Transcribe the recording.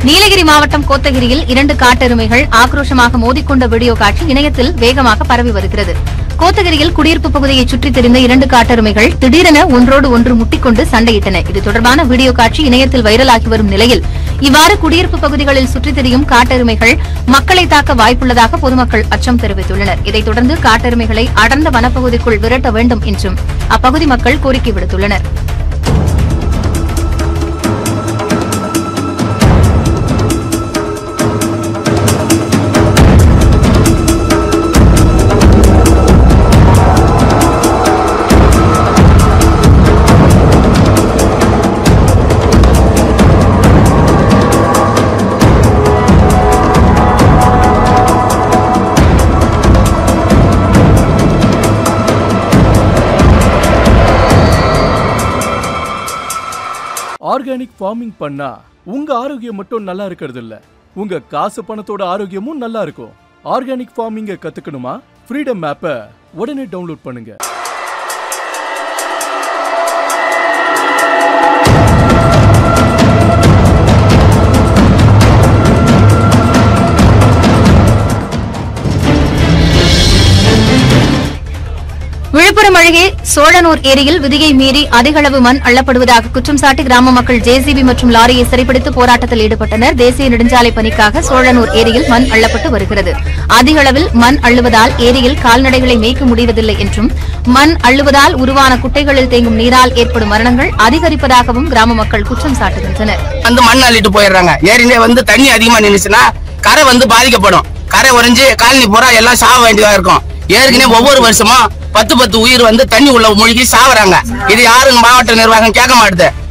நீலகிரி மாவட்டம் கோத்தகிரியில் இரண்டு காட்டெருமைகள் ஆக்ரோஷமாக மோதிக்கொண்ட வீடியோ காட்சி இணையத்தில் வேகமாக பரவி வருகிறது கோத்தகிரியில் குடியிருப்பு பகுதியை சுற்றித் திரிந்த இரண்டு காட்டெருமைகள் திடீரென ஒன்றோடு ஒன்று முட்டிக்கொண்டு சண்டையிட்டன இது தொடர்பான வீடியோ காட்சி இணையத்தில் வைரலாகி வரும் நிலையில் இவ்வாறு குடியிருப்பு பகுதிகளில் சுற்றித் திரியும் காட்டெருமைகள் மக்களை தாக்க வாய்ப்புள்ளதாக பொதுமக்கள் அச்சம் தெரிவித்துள்ளனர் இதைத் தொடர்ந்து காட்டெருமைகளை அடர்ந்த வனப்பகுதிக்குள் விரட்ட வேண்டும் என்றும் அப்பகுதி மக்கள் கோரிக்கை விடுத்துள்ளனர் ஆர்கானிக் ஃபார்மிங் பண்ணா உங்க ஆரோக்கியம் மட்டும் நல்லா இருக்கிறது இல்ல உங்க காசு பணத்தோட ஆரோக்கியமும் நல்லா இருக்கும் ஆர்கானிக் ஃபார்மிங்க கத்துக்கணுமா ஃப்ரீடம் ஆப்பை உடனே டவுன்லோட் பண்ணுங்க விழுப்புரம் அருகே சோழனூர் ஏரியில் விதியை மீறி அதிக அளவு மண் அள்ளப்படுவதாக குற்றம் சாட்டி கிராம மக்கள் ஜேசிபி மற்றும் லாரியை சிறைப்பிடித்து போராட்டத்தில் ஈடுபட்டனர் தேசிய நெடுஞ்சாலை பணிக்காக சோழனூர் ஏரியில் மண் அள்ளப்பட்டு வருகிறது அதிக அளவில் மண் அள்ளுவதால் ஏரியில் கால்நடைகளை மேய்க்க முடிவதில்லை என்றும் மண் அள்ளுவதால் உருவான குட்டைகளில் தேங்கும் நீரால் ஏற்படும் மரணங்கள் அதிகரிப்பதாகவும் கிராம மக்கள் குற்றம் சாட்டுகின்றனர் வந்து மண் அள்ளிட்டு போயிடுறாங்க ஏரியிலே வந்து தண்ணி அதிகமா நின்னுச்சுன்னா கரை வந்து பாதிக்கப்படும் கரை உறைஞ்சு காலனி பூரா எல்லாம் சாக வேண்டியதா இருக்கும் ஏற்கனவே ஒவ்வொரு வருஷமும் பத்து பத்து உயிர் வந்து தண்ணி உள்ள மூழ்கி சாவறாங்க இது யாரும் மாவட்ட நிர்வாகம் கேட்க மாட்டுது